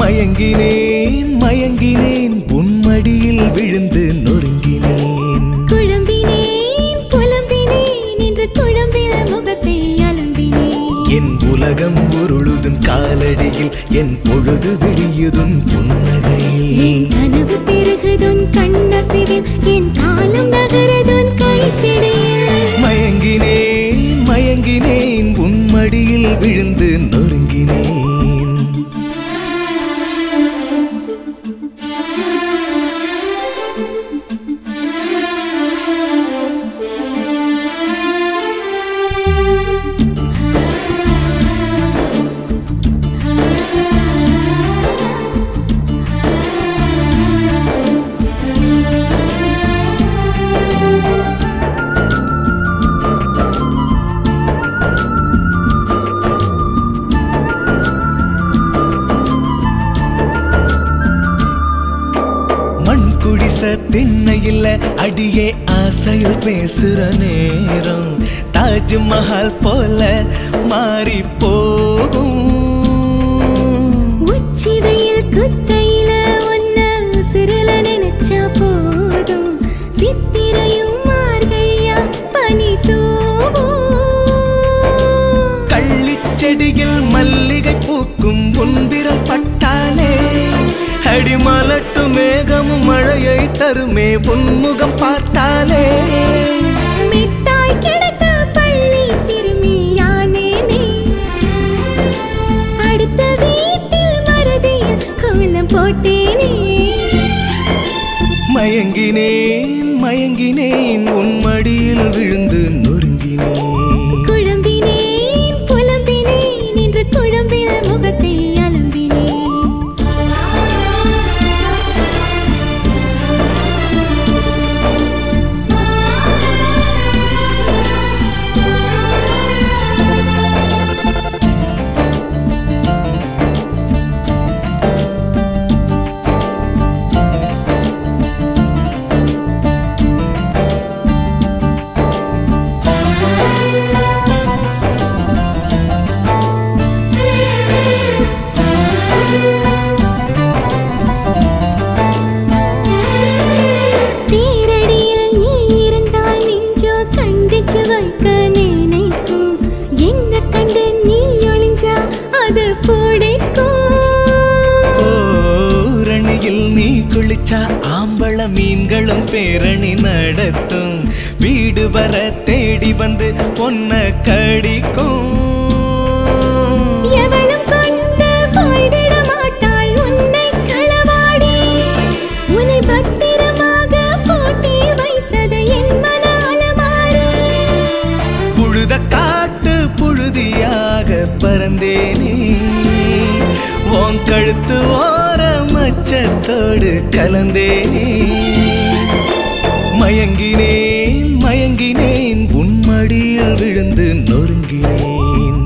மயங்கினேன் மயங்கினேன் உன்மடியில் விழுந்து நொறுங்கினேன் குழம்பினேன் புலம்பினேன் என்று குழம்பில முகத்தை அலம்பினேன் என் உலகம் உருளுதும் காலடியில் என் பொழுது விடியுதும் புன்னகையில் என் கனவு பெருகுதுன் கண்ணசிவில் என் காலம் நகருதுன் கைப்பிடியில் மயங்கினேன் மயங்கினேன் உன்மடியில் விழுந்து நொறுங்கினேன் மண் குடிச திண்ணையில் அடியே ஆசையில் பேசுற நேரம் தாஜ்மஹால் போல மாறி போகும் உச்சி வெயில் குத்தையில ஒன்ன உசுரல நினைச்சா போதும் சித்திரையும் மார்கழியா பனி தூவும் கள்ளிச்செடியில் மல்லிகை பூக்கும் உன்பிரல் பட்டாலே அடிமலட்டு மேகமும் மழையை தருமே உன்முகம் பார்த்தாலே மிட்டாய் கிடைத்த பள்ளி சிறுமியானேனே அடுத்த வீட்டில் மறதியில் கோலம் போட்டேனே மயங்கினேன் மயங்கினேன் உன் மடியில் விழுந்து நொறுங்கினேன் குழம்பினேன் புலம்பினேன் என்று குழம்பில முகத்தை அலம்பினேன் தேரடியில் நீ இருந்தால் நெஞ்சோ கண்டிச்சு வைக்க நினைக்கும் என்ன கண்டு நீ ஒளிஞ்சா அது பிடிக்கும் ஓரணியில் நீ குளிச்சா ஆம்பள மீன்களும் பேரணி நடத்தும் வீடு வர தேடி வந்து பொன்ன கடிக்கும் எவளும் கொண்டு போய்விட மாட்டாள் உன்னை களவாடி உன்னை பத்திரமாக போட்டி வைத்தது என் மன அலமாரி புழுத காட்டு புழுதியாக பறந்தேனே உன் கழுத்து ஓர மச்சத்தோடு கலந்தேனே மயங்கினேன் மயங்கினேன் உன் மடியில் விழுந்து நொறுங்கினேன்